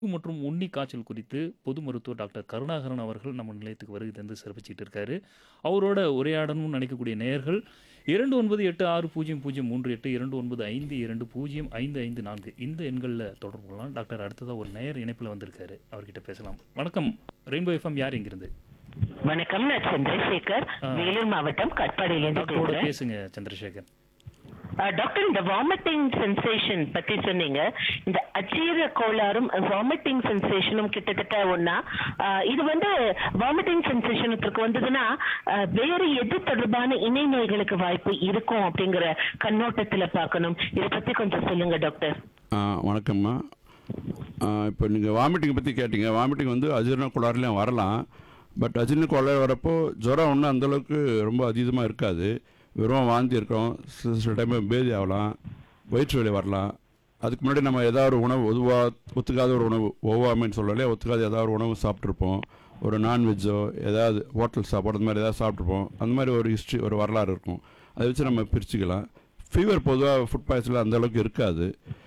மற்றும் உண்ணி காய்ச்சல் குறித்து பொது மருத்துவர் டாக்டர் கருணாகரன் அவர்கள் நம்ம நிலையத்துக்கு வருகை தந்து சிறப்பிச்சிட்டு இருக்காரு அவரோட உரையாடணும்னு நினைக்கக்கூடிய நேயர்கள் இரண்டு ஒன்பது எட்டு ஆறு பூஜ்ஜியம் பூஜ்ஜியம் மூன்று எட்டு இரண்டு ஒன்பது ஐந்து இரண்டு பூஜ்ஜியம் ஐந்து ஐந்து நான்கு இந்த எண்களில் தொடர்பு கொள்ளலாம் டாக்டர் அடுத்ததாக ஒரு நேயர் இணைப்பில் வந்திருக்காரு அவர்கிட்ட பேசலாம் வணக்கம் ரெயின்போ எஃப்எம் யார் இங்கிருந்து வணக்கம் நான் சந்திரசேகர் ஆ. வேலூர் மாவட்டம் கட்பாடியிலிருந்து டாக்டரோட பேசுறேன் பேசுங்க சந்திரசேகர் ஆ, டாக்டர் இந்த வாமிட்டிங் சென்சேஷன் பத்தி சொன்னீங்க இந்த அஜீர கோளாறும் வாமிட்டிங் சென்சேஷனும் கிட்டத்தட்ட ஒண்ணா ஆ, இது வந்து வாமிட்டிங் சென்சேஷனுக்கு வந்ததுன்னா ஆ, வேறு எது தொடர்பான இணை நோய்களுக்கு வாய்ப்பு இருக்கும் அப்படிங்கிற கண்ணோட்டத்துல பார்க்கணும் இதை பத்தி கொஞ்சம் சொல்லுங்க டாக்டர் ஆ, வணக்கம்மா ஆ, இப்போ நீங்கள் வாமிட்டிங் பற்றி கேட்டீங்க வாமிட்டிங் வந்து அஜீரண கோளாறுலையும் வரலாம் பட் அஜீரண கோளாறு வரப்போ ஜுரம் ஒன்றும் அந்தளவுக்கு ரொம்ப அதீதமாக இருக்காது வெறும் வாந்தி இருக்கும் சில சில டைம் பேதி ஆகலாம் வயிற்று வலி வரலாம் அதுக்கு முன்னாடி நம்ம ஏதாவது ஒரு உணவு ஒதுவாக ஒத்துக்காத ஒரு உணவு ஒவ்வாமைன்னு சொல்லலையே ஒத்துக்காத ஏதாவது ஒரு உணவு சாப்பிட்ருப்போம் ஒரு நான்வெஜ்ஜோ ஏதாவது ஹோட்டல் சாப்பாடு அந்த மாதிரி ஏதாவது சாப்பிட்ருப்போம் அந்த மாதிரி ஒரு ஹிஸ்ட்ரி ஒரு வரலாறு இருக்கும் அதை வச்சு நம்ம பிரிச்சுக்கலாம் ஃபீவர் பொதுவாக ஃபுட் பாய்சனில் அந்த அளவுக்கு இருக்காது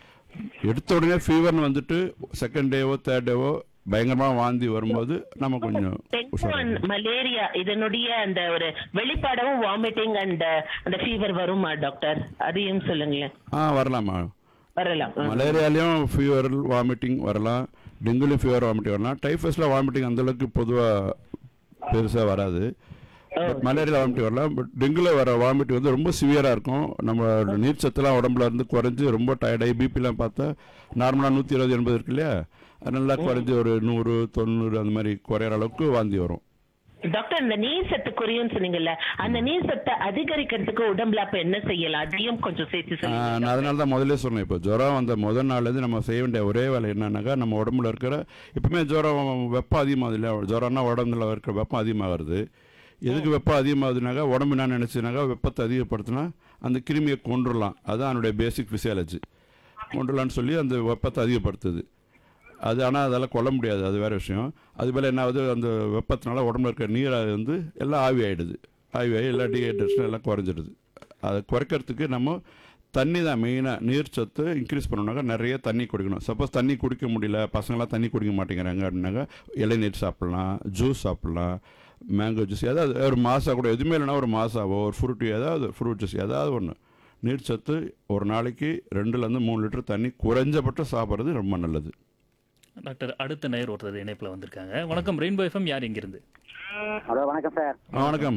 எடுத்த உடனே ஃபீவர்னு வந்துட்டு செகண்ட் டேவோ தேர்ட் டேவோ பயங்கரமாக வாந்தி வரும்போது நம்ம கொஞ்சம் டெங்கு உஷாரா and மலேரியா இதனுடைய அந்த ஒரு வெளிப்பாடவும் வாமிட்டிங் அண்ட் அந்த ஃபீவர் வருமா டாக்டர் அதையும் சொல்லுங்களேன் ஆ வரலாமா வரலாம் ம். மலேரியாலையும் ஃபீவர் வாமிட்டிங் வரலாம் டெங்குலையும் ஃபீவர் வாமிட்டிங் வரலாம் டைஃபஸில் வாமிட்டிங் அந்தளவுக்கு பொதுவாக பெருசாக வராது பட் மலேரியா வாமிட்டிங் வரலாம் பட் டெங்குல வர வாமிட்டிங் வந்து ரொம்ப சிவியராக இருக்கும் நம்ம நீர் சத்துலாம் உடம்புல இருந்து குறைஞ்சி ரொம்ப டயர்டாகி பிபிலாம் பார்த்தா நார்மலாக நூற்றி இருபது எண்பது இருக்கு இல்லையா அது நல்லா குறைஞ்சி ஒரு நூறு தொண்ணூறு அந்த மாதிரி குறையிற அளவுக்கு வாந்தி வரும் டாக்டர் இந்த நீர் சத்து குறையும் சொன்னீங்கல்ல அந்த நீர் சத்தை அதிகரிக்கிறதுக்கு உடம்புல அப்ப என்ன செய்யலாம் அதையும் கொஞ்சம் சேர்த்து ஆ, சொல்லுங்க நான் அதனால தான் முதல்ல சொன்னேன் இப்போ ஜுரம் வந்த முதல் நாள்லேருந்து நம்ம செய்ய வேண்டிய ஒரே வேலை என்னன்னாக்கா நம்ம உடம்புல இருக்கிற எப்பவுமே ஜுரம் வெப்பம் அதிகமாகுது இல்லையா ஜுரம்னா உடம்புல இருக்கிற வெப்பம் அதிகமாகிறது எதுக்கு வெப்பம் அதிகமாகுதுனாக்கா உடம்பு என்ன நினச்சினாக்கா வெப்பத்தை அதிகப்படுத்தினா அந்த கிருமியை கொண்டுடலாம் அதுதான் அதனுடைய பேசிக் ஃபிசியாலஜி கொண்டுடலான்னு சொல்லி அந்த வெப்பத்தை அதிகப்படுத்துது அது ஆனால் அதெல்லாம் கொல்ல முடியாது அது வேறு விஷயம் அது போல் என்ன ஆகுது அந்த வெப்பத்தினால உடம்புல இருக்கிற நீரை வந்து எல்லாம் ஆவி ஆகிடுது ஆவி ஆகி எல்லா டீஹைட்ரேஷன் எல்லாம் குறைஞ்சிடுது அதை குறைக்கிறதுக்கு நம்ம தண்ணி தான் மெயினாக நீர் சத்து இன்க்ரீஸ் பண்ணணுனாக்கா நிறைய தண்ணி குடிக்கணும் சப்போஸ் தண்ணி குடிக்க முடியல பசங்களாம் தண்ணி குடிக்க மாட்டேங்கிறாங்க அப்படின்னாக்கா இளநீர் சாப்பிட்லாம் ஜூஸ் சாப்பிட்லாம் மேங்கோ ஜூஸ் ஏதாவது ஒரு மாசா கூட எதுவுமே இல்லைன்னா ஒரு மாசாவோ ஒரு ஃப்ரூட் ஏதாவது ஃப்ரூட் ஜூஸ் ஏதாவது ஒன்று நீர் சத்து ஒரு நாளைக்கு ரெண்டுலேருந்து மூணு லிட்டர் தண்ணி குறைஞ்சபட்சம் சாப்பிட்றது ரொம்ப நல்லது டாக்டர் அடுத்த நேயர் ஒருத்தர் இணைப்பில் வந்திருக்காங்க வணக்கம் ரெயின்போ எஃப்எம் யார் இங்கிருந்து ஹலோ வணக்கம் சார் ஆ வணக்கம்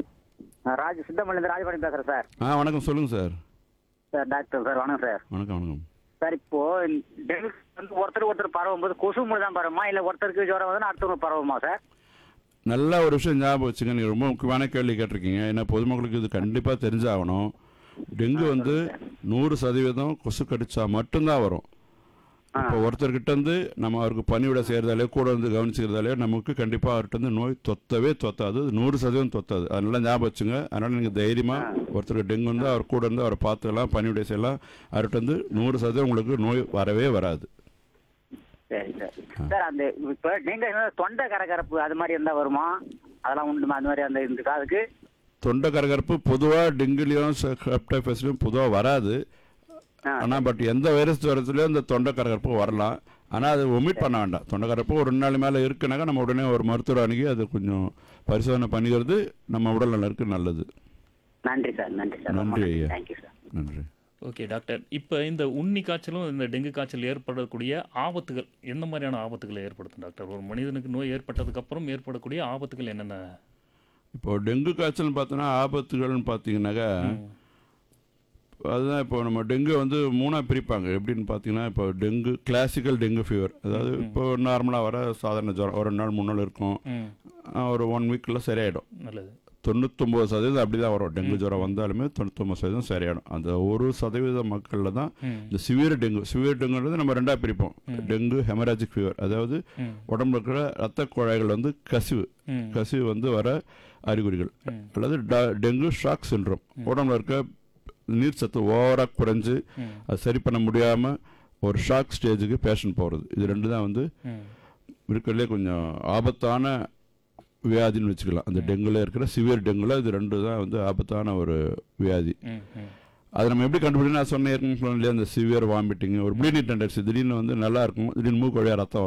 நான் ராஜ் சித்தமல்லேருந்து ராஜபாணி பேசுகிறேன் சார் ஆ வணக்கம் சொல்லுங்கள் சார் சார் டாக்டர் சார் வணக்கம் சார் வணக்கம் வணக்கம் சார் இப்போ டெங்கு வந்து ஒருத்தர் ஒருத்தர் பரவும்போது கொசு மூலம் தான் பரவுமா இல்லை ஒருத்தருக்கு ஜுரம் வந்து அடுத்தவங்க பரவுமா சார் நல்ல ஒரு விஷயம் ஞாபகம் வச்சுங்க நீங்கள் ரொம்ப முக்கியமான கேள்வி கேட்டிருக்கீங்க ஏன்னா பொதுமக்களுக்கு இது கண்டிப்பாக தெரிஞ்சாகணும் டெங்கு வந்து நூறு சதவீதம் கொசு கடிச்சா மட்டும்தான் வரும் இப்போ ஒருத்தர்கிட்ட இருந்து நம்ம அவருக்கு பணிவிட செய்கிறதாலே கூட வந்து கவனிச்சுக்கிறதாலே நமக்கு கண்டிப்பாக அவர்கிட்ட இருந்து நோய் தொத்தவே தொத்தாது அது நூறு சதவீதம் தொத்தாது அதனால ஞாபகம் வச்சுங்க அதனால் நீங்கள் தைரியமாக ஒருத்தருக்கு டெங்கு வந்து அவர் கூட இருந்து அவரை பார்த்துக்கலாம் பணிவிடை செய்யலாம் அவர்கிட்ட இருந்து நூறு சதவீதம் உங்களுக்கு நோய் வரவே வராது சரி சார் சார் அந்த இப்போ நீங்கள் தொண்டை கரகரப்பு அது மாதிரி இருந்தால் வருமா அதெல்லாம் உண்டுமா அந்த மாதிரி அந்த இந்த காதுக்கு தொண்டை கரகரப்பு பொதுவாக டெங்குலையும் ஹெப்டைஃபஸ்லையும் பொதுவாக வராது ஆ. ஆனால் பட் எந்த வைரஸ் ஜுரத்துலையும் இந்த தொண்டை கரகரப்பு வரலாம் ஆனால் அது ஒமிட் பண்ண வேண்டாம் தொண்டை கரகரப்பு ஒரு ரெண்டு நாள் மேலே இருக்குனாக்கா நம்ம உடனே ஒரு மருத்துவர் அணுகி அது கொஞ்சம் பரிசோதனை பண்ணிக்கிறது நம்ம உடல் நலருக்கு நல்லது நன்றி சார் நன்றி சார் ரொம்ப நன்றி நன்றி ஐயா. தேங்க்யூ சார் நன்றி ஓகே டாக்டர் இப்போ இந்த உண்ணி காய்ச்சலும் இந்த டெங்கு காய்ச்சல் ஏற்படக்கூடிய ஆபத்துகள் எந்த மாதிரியான ஆபத்துகளை ஏற்படுத்தும் டாக்டர் ஒரு மனிதனுக்கு நோய் ஏற்பட்டதுக்கு அப்புறம் ஏற்படக்கூடிய ஆபத்துகள் என்னென்ன இப்போ டெங்கு காய்ச்சல்னு பார்த்தோன்னா ஆபத்துகள்னு பார்த்தீங்கன்னாக்கா அதுதான் இப்போ நம்ம டெங்கு வந்து மூணாக பிரிப்பாங்க எப்படின்னு பார்த்தீங்கன்னா இப்போ டெங்கு கிளாசிக்கல் டெங்கு ஃபீவர் அதாவது இப்போ நார்மலாக வர சாதாரண ஜுரம் ஒரு ரெண்டு நாள் மூணு நாள் இருக்கும் ம் ஆ, ஒரு ஒன் வீக்கில் சரியாயிடும் நல்லது தொண்ணூத்தொம்பது சதவீதம் அப்படி தான் வரும் டெங்கு ஜுரம் வந்தாலுமே தொண்ணூத்தொம்பது சதவீதம் சரியாயிடும் அந்த ஒரு சதவீத மக்களில் தான் ம் இந்த சிவியர் டெங்கு சிவியர் டெங்குன்றது நம்ம ரெண்டாக பிரிப்போம் டெங்கு ஹெமராஜிக் ஃபீவர் அதாவது ம் உடம்புல இருக்கிற ரத்த குழாய்கள் வந்து கசிவு ம் கசிவு வந்து வர அறிகுறிகள் ம். அல்லது ட- டெங்கு ஷாக் சின்ரோம் உடம்புல இருக்க நீர் சத்து ஓவராக குறைஞ்சு ம் அது சரி பண்ண முடியாமல் ஒரு ஷாக் ஸ்டேஜுக்கு பேஷண்ட் போகிறது இது ரெண்டு தான் வந்து ம் இருக்கிறதுலே கொஞ்சம் ஆபத்தான வியாதின்னு வச்சுக்கலாம் அந்த டெங்குல இருக்கிற சிவியர் டெங்குல இது ரெண்டு தான் வந்து ஆபத்தான ஒரு வியாதி ம் ம் அது நம்ம எப்படி கண்டுபிடிக்கணும் நான் சொன்னேன் ஏற்கனவே சொன்னேன் இல்லையா அந்த சிவியர் வாமிட்டிங் ஒரு ப்ளீடிங் டெண்டன்சி திடீர்னு வந்து நல்லா இருக்கும் திடீர்னு மூக்கு வழியாக ரத்தம்